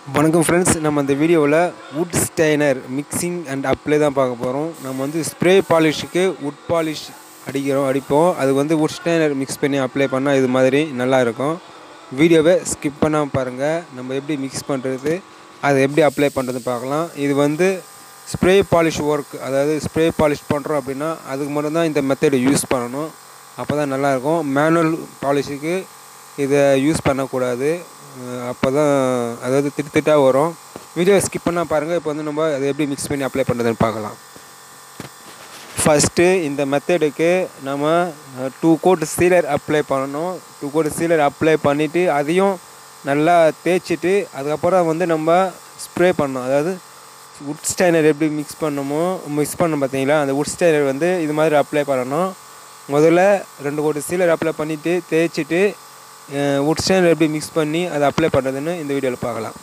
வணக்கம் ஃப்ரெண்ட்ஸ் நம்ம இந்த வீடியோவில் wood stainer mixing and apply தான் பார்க்க போகிறோம் நம்ம வந்து ஸ்ப்ரே பாலிஷுக்கு வுட் பாலிஷ் அடிக்கிறோம் அடிப்போம் அது வந்து வுட் ஸ்டைனர் மிக்ஸ் பண்ணி அப்ளை பண்ணால் இது மாதிரி நல்லா இருக்கும் வீடியோவை ஸ்கிப் பண்ணாமல் பாருங்கள் நம்ம எப்படி மிக்ஸ் பண்ணுறது அதை எப்படி அப்ளை பண்ணுறது பார்க்கலாம் இது வந்து ஸ்ப்ரே பாலிஷ் ஒர்க் அதாவது ஸ்ப்ரே பாலிஷ் பண்ணுறோம் அப்படின்னா அதுக்கு மட்டும்தான் இந்த மெத்தடு யூஸ் பண்ணணும் அப்போ தான் நல்லாயிருக்கும் மேனுவல் பாலிஷுக்கு இதை யூஸ் பண்ணக்கூடாது அப்போ தான் அதாவது திட்டு திட்டாக வரும் வீடியோ ஸ்கிப் பண்ணால் பாருங்கள் இப்போ வந்து நம்ம அதை எப்படி மிக்ஸ் பண்ணி அப்ளை பண்ணுறதுன்னு பார்க்கலாம் ஃபஸ்ட்டு இந்த மெத்தடுக்கு நம்ம டூ கோட் சீலர் அப்ளை பண்ணணும் டூ கோட் சீலர் அப்ளை பண்ணிவிட்டு அதையும் நல்லா தேய்ச்சிட்டு அதுக்கப்புறம் வந்து நம்ம ஸ்ப்ரே பண்ணணும் அதாவது உட் ஸ்டைனர் எப்படி மிக்ஸ் பண்ணணுமோ மிக்ஸ் பண்ணோம் பார்த்தீங்களா அந்த உட் ஸ்டைனர் வந்து இது மாதிரி அப்ளை பண்ணணும் முதல்ல ரெண்டு கோட்டு சீலர் அப்ளை பண்ணிவிட்டு தேய்ச்சிட்டு உட் ஸ்டைனர் எப்படி மிக்ஸ் பண்ணி அதை அப்ளை பண்ணுறதுன்னு இந்த வீடியோவில் பார்க்கலாம்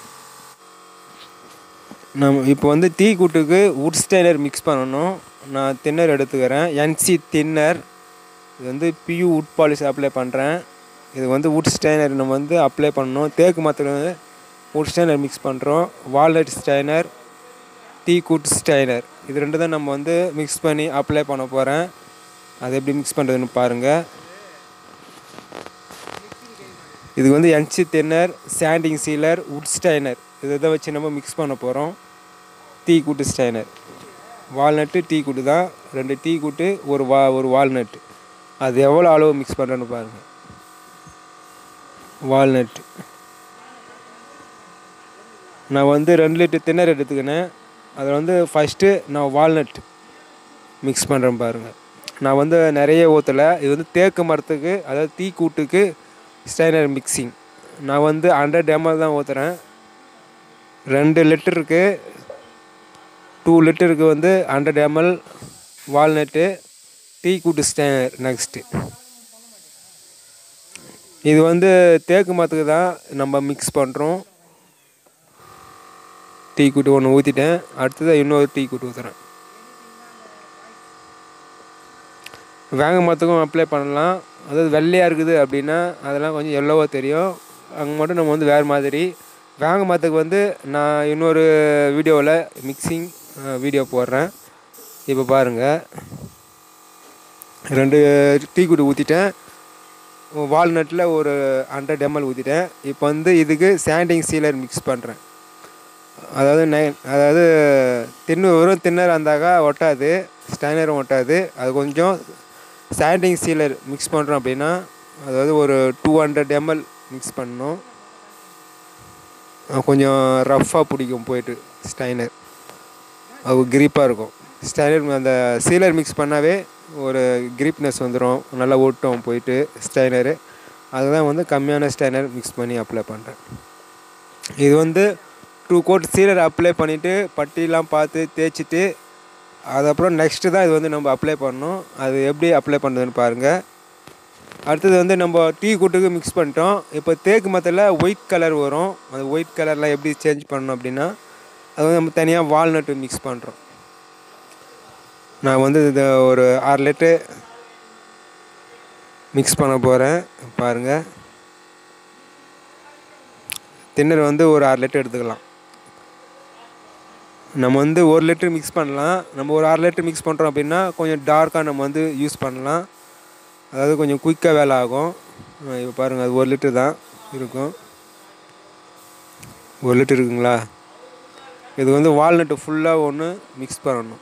நம்ம இப்போ வந்து டீ கூட்டுக்கு உட் ஸ்டைனர் மிக்ஸ் பண்ணணும் நான் தின்னர் எடுத்துக்கிறேன் என்சி தின்னர் இது வந்து பியூ உட் பாலிஷ் அப்ளை பண்ணுறேன் இது வந்து உட் ஸ்டைனர் நம்ம வந்து அப்ளை பண்ணணும் தேக்கு மரத்தில் வந்து உட் ஸ்டைனர் மிக்ஸ் பண்ணுறோம் walnut stainer teak wood stainer இது ரெண்டு தான் நம்ம வந்து மிக்ஸ் பண்ணி அப்ளை பண்ண போகிறேன் அதை எப்படி மிக்ஸ் பண்ணுறதுன்னு பாருங்கள் இது வந்து NC thinner sanding sealer wood stainer இதை தான் வச்சு நம்ம மிக்ஸ் பண்ண போகிறோம் tea wood Steiner walnut teak கூட்டு தான் ரெண்டு டீ கூட்டு ஒரு வா ஒரு வால்நட்டு அது எவ்வளோ அளவு மிக்ஸ் பண்ணுறேன்னு பாருங்கள் வால்நட் நான் வந்து ரெண்டு லிட்டர் தின்னர் எடுத்துக்கினேன் அதில் வந்து ஃபஸ்ட்டு நான் வால்நட் மிக்ஸ் பண்ணுறேன் பாருங்கள் நான் வந்து நிறைய ஊற்றலை இது வந்து தேக்கு மரத்துக்கு அதாவது டீ கூட்டுக்கு ஸ்டைனர் மிக்சிங் நான் வந்து ஹண்ட்ரட் எம்எல் தான் ஊற்றுறேன் ரெண்டு லிட்டருக்கு டூ லிட்டருக்கு வந்து hundred ML walnut teak wood stainer next இது வந்து தேக்கு மரத்துக்கு தான் நம்ம மிக்ஸ் பண்ணுறோம் டீ கூட்டு ஒன்று ஊற்றிட்டேன் அடுத்தது இன்னொரு டீ கூட்டு ஊற்றுறேன் வேங்க மரத்துக்கும் அப்ளை பண்ணலாம் அதாவது வெள்ளையாக இருக்குது அப்படின்னா அதெல்லாம் கொஞ்சம் எல்லோவாக தெரியும் அங்கே மட்டும் நம்ம வந்து வேறு மாதிரி வேங்க மரத்துக்கு வந்து நான் இன்னொரு வீடியோவில் மிக்சிங் வீடியோ போடுறேன் இப்போ பாருங்கள் ரெண்டு டீ குடி ஊற்றிட்டேன் வால்நட்டில் ஒரு ஹண்ட்ரட் எம்எல் ஊற்றிட்டேன் இப்போ வந்து இதுக்கு சாண்டிங் சீலர் மிக்ஸ் பண்ணுறேன் அதாவது நை அதாவது தின்னு வெறும் தின்னர் இருந்தாக்கா ஒட்டாது ஸ்டைனரும் ஒட்டாது அது கொஞ்சம் சாண்டிங் சீலர் மிக்ஸ் பண்ணுறோம் அப்படின்னா அதாவது ஒரு டூ ஹண்ட்ரட் எம்எல் மிக்ஸ் பண்ணணும் கொஞ்சம் ரஃப்பாக பிடிக்கும் போயிட்டு ஸ்டைனர் அது கிரிப்பாக இருக்கும் ஸ்டைனர் அந்த சீலர் மிக்ஸ் பண்ணாவே ஒரு கிரிப்னஸ் வந்துடும் நல்லா ஓட்டும் போயிட்டு ஸ்டைனரு அதுதான் வந்து கம்மியான ஸ்டைனர் மிக்ஸ் பண்ணி அப்ளை பண்ணுறேன் இது வந்து டூ கோட் சீலர் அப்ளை பண்ணிவிட்டு பட்டிலாம் பார்த்து தேய்ச்சிட்டு அதுக்கப்புறம் நெக்ஸ்ட்டு தான் இது வந்து நம்ம அப்ளை பண்ணணும் அது எப்படி அப்ளை பண்ணுறதுன்னு பாருங்கள் அடுத்தது வந்து நம்ம டீ கூட்டுக்கு மிக்ஸ் பண்ணிட்டோம் இப்போ தேக்கு மரத்தில் ஒயிட் கலர் வரும் அந்த ஒயிட் கலரில் எப்படி சேஞ்ச் பண்ணணும் அப்படின்னா அது வந்து நம்ம தனியாக வால்நட்டு மிக்ஸ் பண்ணுறோம் நான் வந்து இதை ஒரு ஆறு லிட்டரு மிக்ஸ் பண்ண போகிறேன் பாருங்கள் தின்னர் வந்து ஒரு ஆறு லிட்டர் எடுத்துக்கலாம் நம்ம வந்து ஒரு லிட்டர் மிக்ஸ் பண்ணலாம் நம்ம ஒரு ஆறு லிட்டர் மிக்ஸ் பண்ணுறோம் அப்படின்னா கொஞ்சம் டார்க்காக நம்ம வந்து யூஸ் பண்ணலாம் அதாவது கொஞ்சம் குயிக்காக வேலை ஆகும் இப்போ பாருங்கள் அது ஒரு லிட்டர் தான் இருக்கும் ஒரு லிட்டர் இருக்குங்களா இது வந்து வால்நட்டு ஃபுல்லாக ஒன்று மிக்ஸ் பண்ணணும்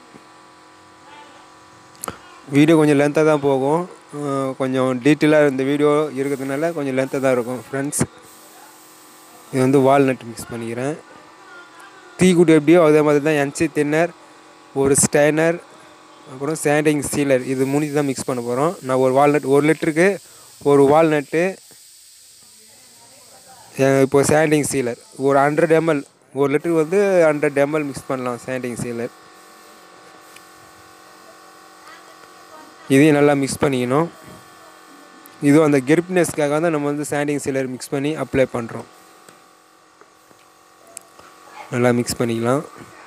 வீடியோ கொஞ்சம் லென்த்தாக தான் போகும் கொஞ்சம் டீட்டெயிலாக இந்த வீடியோ இருக்கிறதுனால கொஞ்சம் லென்த்தாக தான் இருக்கும் ஃப்ரெண்ட்ஸ் இது வந்து வால்நட் மிக்ஸ் பண்ணிக்கிறேன் டீக்குட்டி எப்படியோ அதே மாதிரி தான் என்சி தின்னர் ஒரு ஸ்டைனர் அப்புறம் சாண்டிங் சீலர் இது மூணு தான் மிக்ஸ் பண்ண போகிறோம் நான் ஒரு வால்நட் ஒரு லிட்டருக்கு ஒரு வால்நட்டு இப்போ சாண்டிங் சீலர் ஒரு ஹண்ட்ரட் எம்எல் ஒரு லிட்டருக்கு வந்து ஹண்ட்ரட் எம்எல் மிக்ஸ் பண்ணலாம் சாண்டிங் சீலர் இதையும் நல்லா மிக்ஸ் பண்ணிக்கணும் இதுவும் அந்த கெர்ப்னஸ்க்காக தான் நம்ம வந்து சாண்டிங் சீலர் மிக்ஸ் பண்ணி அப்ளை பண்ணுறோம் நல்லா மிக்ஸ் பண்ணிக்கலாம்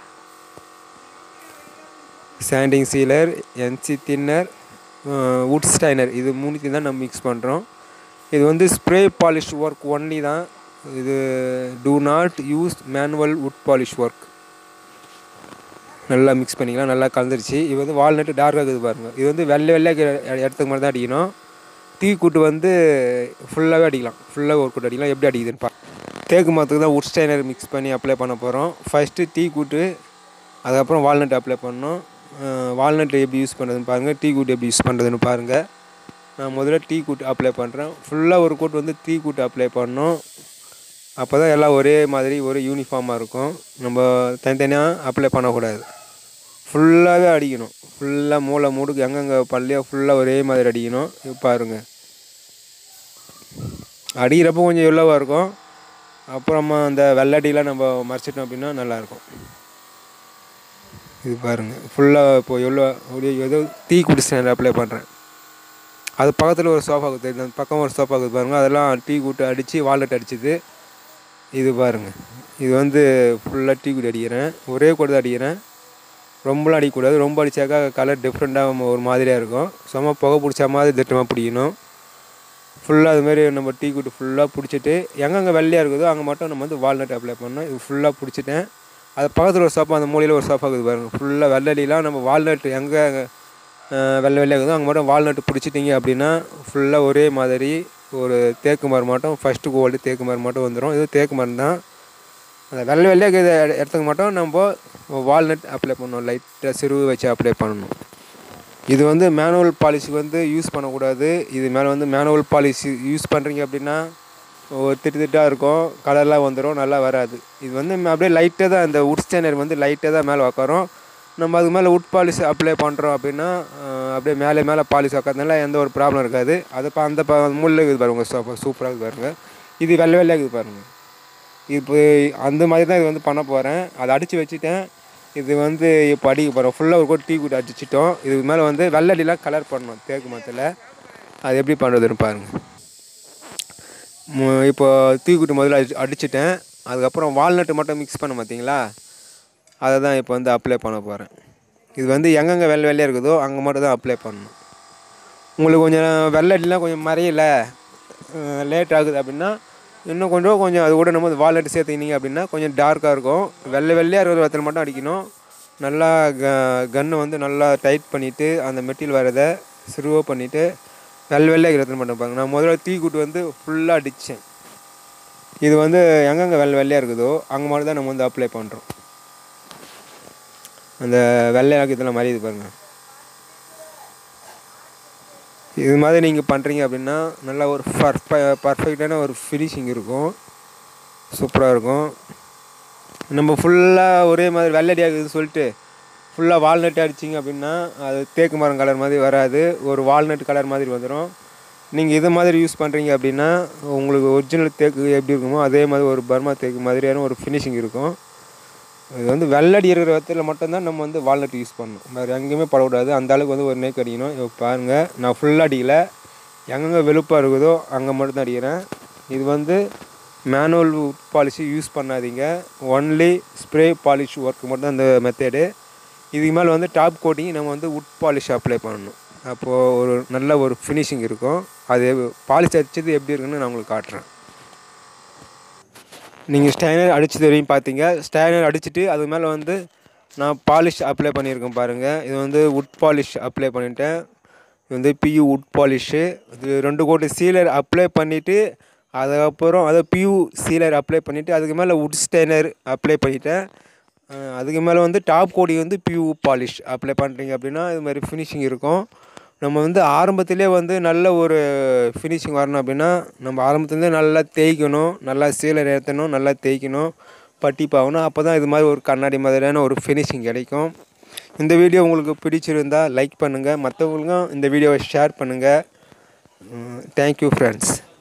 sanding sealer NC thinner wood stainer இது மூணுத்தையும் தான் நம்ம மிக்ஸ் பண்ணுறோம் இது வந்து ஸ்ப்ரே பாலிஷ் ஒர்க் ஒன்லி தான் இது do not use manual wood polish work நல்லா மிக்ஸ் பண்ணிக்கலாம் நல்லா கலந்துருச்சு இது வந்து வால்நட்டு டார்க்காக இருக்குது பாருங்கள் இது வந்து வெள்ளை வெள்ளை இருக்கிற இட- இடத்துக்கு மாதிரி தான் அடிக்கணும் டீ கூட்டு வந்து ஃபுல்லாகவே அடிக்கலாம் ஃபுல்லாக ஒரு கூட்டு அடிக்கலாம் எப்படி அடிக்குதுன்னு பா தேக்கு மரத்துக்கு தான் உட் ஸ்டைனர் மிக்ஸ் பண்ணி அப்ளை பண்ண போகிறோம் ஃபஸ்ட்டு டீ கூட்டு அதுக்கப்புறம் வால்நட் அப்ளை பண்ணணும் வால்நட் எப்படி யூஸ் பண்ணுறதுன்னு பாருங்கள் டீ கூட்டு எப்படி யூஸ் பண்ணுறதுன்னு பாருங்கள் நான் முதல்ல டீ கூட்டு அப்ளை பண்ணுறேன் ஃபுல்லாக ஒரு கூட்டு வந்து டீ கூட்டு அப்ளை பண்ணணும் அப்போ தான் எல்லாம் ஒரே மாதிரி ஒரு யூனிஃபார்மாக இருக்கும் நம்ம தனித்தனியாக அப்ளை பண்ணக்கூடாது ஃபுல்லாகவே அடிக்கணும் ஃபுல்லாக மூளை மூடுக்கு எங்கெங்கே பள்ளியோ ஃபுல்லாக ஒரே மாதிரி அடிக்கணும் இது பாருங்க அடிக்கிறப்போ கொஞ்சம் எல்லோவாக இருக்கும் அப்புறமா அந்த வெள்ளடிலாம் நம்ம மறைச்சிட்டோம் அப்படின்னா நல்லாயிருக்கும் இது பாருங்கள் ஃபுல்லாக இப்போ எவ்வளோ அப்படியே ஏதோ டீ குடிச்சு அப்ளை பண்ணுறேன் அது பக்கத்தில் ஒரு சோஃபா தெரியுது அந்த பக்கம் ஒரு சோஃபா இருக்குது பாருங்கள் அதெல்லாம் டீ கூட்டு அடித்து வால்நட் அடிச்சது இது பாருங்கள் இது வந்து ஃபுல்லாக டீ குடி அடிக்கிறேன் ஒரே கூட தான் அடிக்கிறேன் ரொம்பலாம் அடிக்கக்கூடாது ரொம்ப அடித்தாக்கா கலர் டிஃப்ரெண்ட்டாக ஒரு மாதிரியாக இருக்கும் சும்மா புகை பிடிச்ச மாதிரி திட்டமாக பிடிக்கணும் ஃபுல்லாக அதுமாரி நம்ம டீ குட்டு ஃபுல்லாக பிடிச்சிட்டு எங்கெங்கே வெள்ளையாக இருக்குதோ அங்கே மட்டும் நம்ம வந்து வால்நட் அப்ளை பண்ணோம் இது ஃபுல்லாக பிடிச்சிட்டேன் அது பக்கத்தில் ஒரு சோஃபா அந்த மூலையில் ஒரு சோஃபா இருக்குது பாருங்கள் ஃபுல்லாக வெள்ளடிலாம் நம்ம வால்நட் எங்கே வெள்ளை வெள்ளையாக இருக்குதோ அங்கே மட்டும் வால்நட் பிடிச்சிட்டிங்க அப்படின்னா ஃபுல்லாக ஒரே மாதிரி ஒரு தேக்கு மரம் மட்டும் ஃபஸ்ட்டு கோல்டு தேக்கு மரம் மட்டும் வந்துடும் இது தேக்கு மரம் தான் அந்த வெள்ளை வெள்ளையாக இருக்கிற இட- இடத்துக்கு மட்டும் நம்ம வால்நட் அப்ளை பண்ணணும் லைட்டாக சிறுவு வச்சு அப்ளை பண்ணணும் இது வந்து மேனுவல் பாலிஷுக்கு வந்து யூஸ் பண்ணக்கூடாது இது மேலே வந்து மேனுவல் பாலிஷ் யூஸ் பண்ணுறீங்க அப்படின்னா ஒரு திட்டு திட்டாக இருக்கும் கலர்லாம் வந்துடும் நல்லா வராது இது வந்து ம- அப்படியே லைட்டாக தான் அந்த உட் ஸ்டேனர் வந்து லைட்டாக தான் மேலே உக்காரும் நம்ம அதுக்கு மேலே உட் பாலிஷ் அப்ளை பண்ணுறோம் அப்படின்னா அஹ், அப்படியே மேலே மேலே பாலிஷ் உக்காதனால எந்த ஒரு ப்ராப்ளம் இருக்காது அது இப்போ அந்த ப முள்ள இருக்குது பாருங்க சோஃபா சூப்பராக இருக்குது பாருங்கள் இது வெள்ளை வெள்ளையாக இருக்குது பாருங்கள் இப்போ அந்த மாதிரி தான் இது வந்து பண்ண போகிறேன் அதை அடித்து வச்சுட்டேன் இது வந்து இப்போ அடிக்க போகிறோம் ஃபுல்லாக ஒரு கோட் டீ கூட்டு அடிச்சிட்டோம் இதுக்கு மேலே வந்து வெள்ளடிலாம் கலர் பண்ணணும் தேக்கு மரத்தில் அது எப்படி பண்ணுறதுன்னு பாருங்கள் மு- இப்போ டீ கூட்டு முதல்ல அடி அடிச்சிட்டேன் அதுக்கப்புறம் வால்நட்டு மட்டும் மிக்ஸ் பண்ண பார்த்தீங்களா அதை தான் இப்போ வந்து அப்ளை பண்ண போகிறேன் இது வந்து எங்கெங்கே வெள்ளை வெள்ளையாக இருக்குதோ அங்கே மட்டும் தான் அப்ளை பண்ணணும் உங்களுக்கு கொஞ்சம் வெள்ளடிலாம் கொஞ்சம் மறையல லேட் ஆகுது அப்படின்னா இன்னும் கொஞ்சம் கொஞ்சம் அது கூட நம்ம வால்நட் சேர்த்துக்கினீங்க அப்படின்னா கொஞ்சம் டார்க்காக இருக்கும் வெள்ளை வெள்ளையாக இருக்கிற இடத்துல மட்டும் அடிக்கணும் நல்லா க கன்னை வந்து நல்லா டைட் பண்ணிவிட்டு அந்த மெட்டீரியல் வரதை சிறுவோ பண்ணிவிட்டு வெள்ளை வெள்ளையாக இருக்கிற இடத்துல மட்டும் பாருங்க நான் முதல்ல தீ கூட்டு வந்து ஃபுல்லாக அடித்தேன் இது வந்து எங்கெங்கே வெள்ளை வெள்ளையாக இருக்குதோ அங்கே மட்டும் தான் நம்ம வந்து அப்ளை பண்ணுறோம் அந்த வெள்ளையாக இதெல்லாம் மறையுது பாருங்கள் இது மாதிரி நீங்கள் பண்ணுறீங்க அப்படின்னா நல்லா ஒரு பர்ஃப பர்ஃபெக்டான ஒரு ஃபினிஷிங் இருக்கும் சூப்பராக இருக்கும் நம்ம ஃபுல்லாக ஒரே மாதிரி வெள்ளடியாக இருக்குதுன்னு சொல்லிட்டு ஃபுல்லாக வால்நட் அடிச்சிங்க அப்படின்னா அது தேக்கு மரம் கலர் மாதிரி வராது ஒரு வால்நட் கலர் மாதிரி வந்துடும் நீங்கள் இது மாதிரி யூஸ் பண்ணுறீங்க அப்படின்னா உங்களுக்கு ஒரிஜினல் தேக்கு எப்படி இருக்குமோ அதே மாதிரி ஒரு பர்மா தேக்கு மாதிரியான ஒரு ஃபினிஷிங் இருக்கும் இது வந்து வெள்ளடி இருக்கிற இடத்துல மட்டும்தான் நம்ம வந்து வால்நட் யூஸ் பண்ணணும் வேறு எங்கேயுமே படக்கூடாது அந்த அளவுக்கு வந்து ஒரு நேக்கு அடிக்கணும் இப்போ பாருங்கள் நான் ஃபுல்லாக அடிக்கல எங்கெங்கே வெளுப்பாக இருக்குதோ அங்கே மட்டும் தான் அடிக்கிறேன் இது வந்து மேனுவல் பாலிஷ் யூஸ் பண்ணாதீங்க ஒன்லி ஸ்ப்ரே பாலிஷ் ஒர்க் மட்டும் தான் இந்த மெத்தேடு இதுக்கு மேலே வந்து டாப் கோட்டிங் நம்ம வந்து உட் பாலிஷ் அப்ளை பண்ணணும் அப்போது ஒரு நல்ல ஒரு ஃபினிஷிங் இருக்கும் அது பாலிஷ் அடிச்சது எப்படி இருக்குன்னு நான் உங்களுக்கு காட்டுறேன் நீங்கள் ஸ்டைனர் அடிச்சது வரையும் பார்த்தீங்க ஸ்டைனர் அடிச்சுட்டு அது மேலே வந்து நான் பாலிஷ் அப்ளை பண்ணியிருக்கேன் பாருங்கள் இது வந்து உட் பாலிஷ் அப்ளை பண்ணிட்டேன் இது வந்து பியூ உட் பாலிஷு இது ரெண்டு கோடி சீலர் அப்ளை பண்ணிவிட்டு அதுக்கப்புறம் அதை பியூ சீலர் அப்ளை பண்ணிவிட்டு அதுக்கு மேலே உட் ஸ்டைனர் அப்ளை பண்ணிட்டேன் அஹ் அதுக்கு மேலே வந்து டாப் கோடி வந்து பியூ பாலிஷ் அப்ளை பண்ணுறீங்க அப்படின்னா இது மாதிரி ஃபினிஷிங் இருக்கும் நம்ம வந்து ஆரம்பத்திலே வந்து நல்ல ஒரு ஃபினிஷிங் வரணும் அப்படின்னா நம்ம ஆரம்பத்துலேருந்தே நல்லா தேய்க்கணும் நல்லா சீலர் ஏற்றணும் நல்லா தேய்க்கணும் பட்டி பாகணும் அப்போ தான் இது மாதிரி ஒரு கண்ணாடி மாதிரியான ஒரு ஃபினிஷிங் கிடைக்கும் இந்த வீடியோ உங்களுக்கு பிடிச்சிருந்தா லைக் பண்ணுங்கள் மற்றவங்களுக்கும் இந்த வீடியோவை ஷேர் பண்ணுங்கள் தேங்க்யூ ஃப்ரெண்ட்ஸ்